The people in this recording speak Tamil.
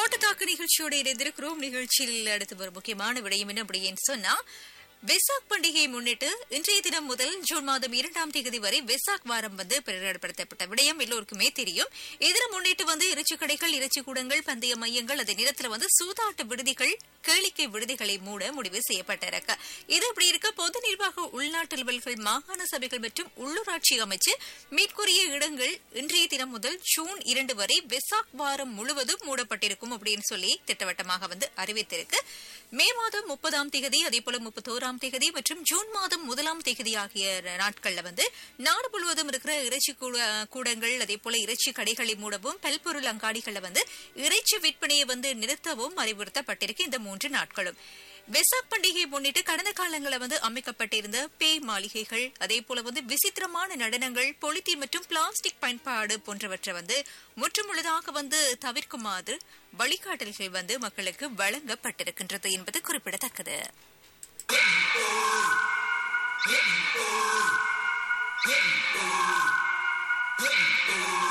போட்டதாக்கு நிகழ்ச்சியோட இணைந்திருக்கிறோம் நிகழ்ச்சியில் அடுத்து வரும் முக்கியமான விடயம் என்ன அப்படின்னு சொன்னா வெசாக் பண்டிகையை முன்னிட்டு இன்றைய தினம் முதல் ஜூன் மாதம் இரண்டாம் தேதி வரை வெசாக் வாரம் வந்து பிரகடனப்படுத்தப்பட்ட விடயம் எல்லோருக்குமே தெரியும் இதனை முன்னிட்டு வந்து இறைச்சி கடைகள் இறைச்சி கூடங்கள் பந்தய மையங்கள் அதே நேரத்தில் வந்து சூதாட்ட விடுதிகள் கேளிக்கை விடுதிகளை மூட முடிவு செய்யப்பட்டிருக்கு இது இப்படி இருக்க பொது நிர்வாக உள்நாட்டு அலுவல்கள் மாகாண சபைகள் மற்றும் உள்ளூராட்சி அமைச்சு மேற்கூறிய இடங்கள் இன்றைய தினம் முதல் ஜூன் இரண்டு வரை வெசாக் வாரம் முழுவதும் மூடப்பட்டிருக்கும் அப்படின்னு சொல்லி திட்டவட்டமாக வந்து அறிவித்திருக்கு மே மாதம் முப்பதாம் தேதி அதே போல முப்பத்தோராம் தேதி மற்றும் ஜூன் மாதம் முதலாம் தேதி ஆகிய நாட்கள்ல வந்து நாடு முழுவதும் இருக்கிற இறைச்சி கூட- கூடங்கள் அதே போல இறைச்சி கடைகளை மூடவும் பல்பொருள் அங்காடிகளை வந்து இறைச்சி விற்பனையை வந்து நிறுத்தவும் அறிவுறுத்தப்பட்டிருக்கு இந்த மூன்று நாட்களும் வெசாக் பண்டிகையை முன்னிட்டு கடந்த காலங்களில் வந்து அமைக்கப்பட்டிருந்த பேய் மாளிகைகள் அதே போல வந்து விசித்திரமான நடனங்கள் பொலித்தீன் மற்றும் பிளாஸ்டிக் பயன்பாடு போன்றவற்றை வந்து முற்றுமுழுதாக வந்து தவிர்க்குமாறு வழிகாட்டல்கள் வந்து மக்களுக்கு வழங்கப்பட்டிருக்கின்றது என்பது குறிப்பிடத்தக்கது Hey,